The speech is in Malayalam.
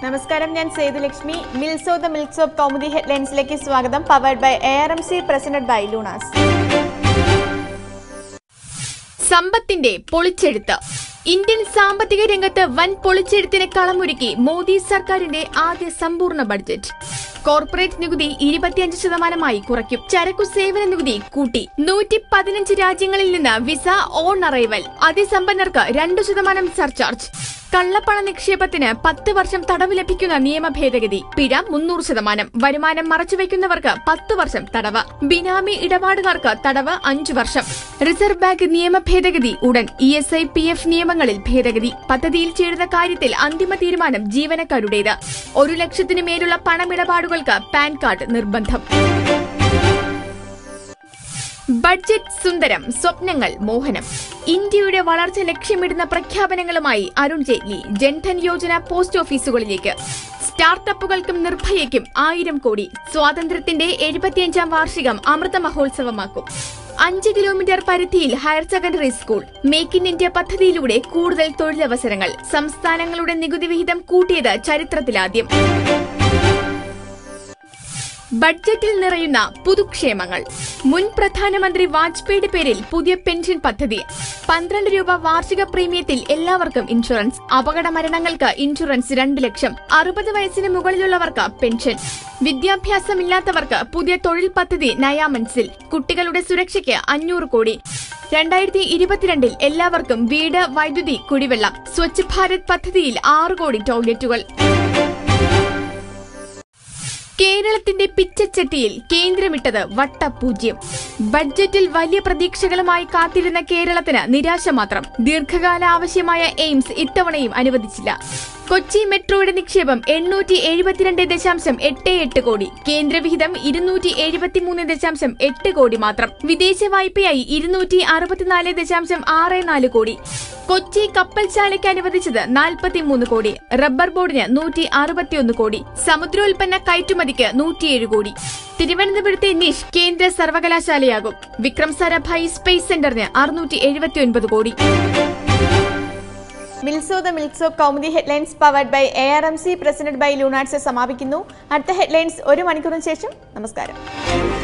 നമസ്കാരം ഞാൻ സേതുലക്ഷ്മി മിൽസോ ദ മിൽക്സ് ഓഫ് കൗമുദി ഹെഡ്ലൈൻസിലേക്ക് സ്വാഗതം powered by A R M C president by ലൂണാസ് സമ്പത്തിന്റെ പൊളിച്ചെഴുത്ത് ഇന്ത്യൻ സാമ്പത്തിക രംഗത്ത് വൻ പൊളിച്ചെഴുത്തിന് കളമൊരുക്കി മോദി സർക്കാരിന്റെ ആദ്യ സമ്പൂർണ്ണ ബഡ്ജറ്റ് കോർപ്പറേറ്റ് നികുതി ഇരുപത്തിയഞ്ച് ശതമാനമായി കുറയ്ക്കും ചരക്കു സേവന നികുതി കൂട്ടി നൂറ്റി പതിനഞ്ച് രാജ്യങ്ങളിൽ നിന്ന് വിസ ഓൺ അറൈവൽ അതിസമ്പന്നർക്ക് രണ്ടു ശതമാനം സർചാർജ് കള്ളപ്പണ നിക്ഷേപത്തിന് പത്ത് വർഷം തടവ് ലഭിക്കുന്ന നിയമ ഭേദഗതി പിഴ മുന്നൂറ് ശതമാനം വരുമാനം മറച്ചുവെക്കുന്നവർക്ക് പത്ത് വർഷം തടവ് ബിനാമി ഇടപാടുകാർക്ക് തടവ് അഞ്ചു വർഷം റിസർവ് ബാങ്ക് നിയമ ഭേദഗതി ഉടൻ E S I P F നിയമങ്ങളിൽ ഭേദഗതി പദ്ധതിയിൽ ചേരുന്ന കാര്യത്തിൽ അന്തിമ തീരുമാനം ജീവനക്കാരുടേത് ഒരു ലക്ഷത്തിനു മേലുള്ള പണമിടപാടുകൾക്ക് പാൻ കാർഡ് നിർബന്ധം ബഡ്ജറ്റ് സുന്ദരം സ്വപ്നങ്ങൾ മോഹനം ഇന്ത്യയുടെ വളർച്ച ലക്ഷ്യമിടുന്ന പ്രഖ്യാപനങ്ങളുമായി അരുൺ ജെയ്റ്റ്ലി ജൻധൻ യോജന പോസ്റ്റ് ഓഫീസുകളിലേക്ക് സ്റ്റാർട്ടപ്പുകൾക്കും നിർഭയയ്ക്കും ആയിരം കോടി സ്വാതന്ത്ര്യത്തിന്റെ എഴുപത്തിയഞ്ചാം വാർഷികം അമൃത മഹോത്സവമാക്കും അഞ്ച് കിലോമീറ്റർ പരിധിയിൽ higher secondary school make in India പദ്ധതിയിലൂടെ കൂടുതൽ തൊഴിലവസരങ്ങൾ സംസ്ഥാനങ്ങളുടെ നികുതി വിഹിതം കൂട്ടിയത് ചരിത്രത്തിലാദ്യം ബഡ്ജറ്റിൽ നിറയുന്ന പുതുക്ഷേമങ്ങൾ മുൻ പ്രധാനമന്ത്രി വാജ്പേയിയുടെ പേരിൽ പുതിയ പെൻഷൻ പദ്ധതി പന്ത്രണ്ട് രൂപ വാർഷിക പ്രീമിയത്തിൽ എല്ലാവർക്കും ഇൻഷുറൻസ് അപകട മരണങ്ങൾക്ക് ഇൻഷുറൻസ് രണ്ട് ലക്ഷം അറുപത് വയസ്സിന് മുകളിലുള്ളവർക്ക് പെൻഷൻ വിദ്യാഭ്യാസമില്ലാത്തവർക്ക് പുതിയ തൊഴിൽ പദ്ധതി നയാമൻസിൽ കുട്ടികളുടെ സുരക്ഷയ്ക്ക് അഞ്ഞൂറ് കോടി രണ്ടായിരത്തി ഇരുപത്തിരണ്ടിൽ എല്ലാവർക്കും വീട് വൈദ്യുതി കുടിവെള്ളം സ്വച്ഛ് ഭാരത് പദ്ധതിയിൽ ആറ് കോടി ടോയ്ലറ്റുകൾ കേരളത്തിന്റെ പിച്ചച്ചട്ടിയിൽ കേന്ദ്രമിട്ടത് വട്ടപൂജ്യം ബഡ്ജറ്റിൽ വലിയ പ്രതീക്ഷകളുമായി കാത്തിരുന്ന കേരളത്തിന് നിരാശ മാത്രം ദീർഘകാല ആവശ്യമായ എയിംസ് ഇത്തവണയും അനുവദിച്ചില്ല കൊച്ചി മെട്രോയുടെ നിക്ഷേപം എണ്ണൂറ്റി എഴുപത്തിരണ്ട് ദശാംശം എട്ട് എട്ട് കോടി കേന്ദ്രവിഹിതം ഇരുന്നൂറ്റി എഴുപത്തിമൂന്ന് ദശാംശം എട്ട് കോടി മാത്രം വിദേശ വായ്പയായി ഇരുന്നൂറ്റി അറുപത്തിനാല് ദശാംശം ആറ് നാല് കോടി കൊച്ചി കപ്പൽശാലയ്ക്ക് അനുവദിച്ചത് നാൽപ്പത്തിമൂന്ന് കോടി റബ്ബർ ബോർഡിന് നൂറ്റി അറുപത്തിയൊന്ന് കോടി സമുദ്രോൽപ്പന്ന കയറ്റുമതിക്ക് നൂറ്റിയേഴ് കോടി തിരുവനന്തപുരത്തെ നിഷ് കേന്ദ്ര സർവകലാശാലയാകും വിക്രം സാരാഭായി സ്പേസ് സെന്ററിന് അറുന്നൂറ്റി എഴുപത്തിയൊൻപത് കോടി മിൽസോ the milks of Kaumudi headlines powered by A R M C president by ലൂണാറ്റ്സ് സമാപിക്കുന്നു അടുത്ത ഹെഡ്ലൈൻസ് ഒരു മണിക്കൂറിന് ശേഷം നമസ്കാരം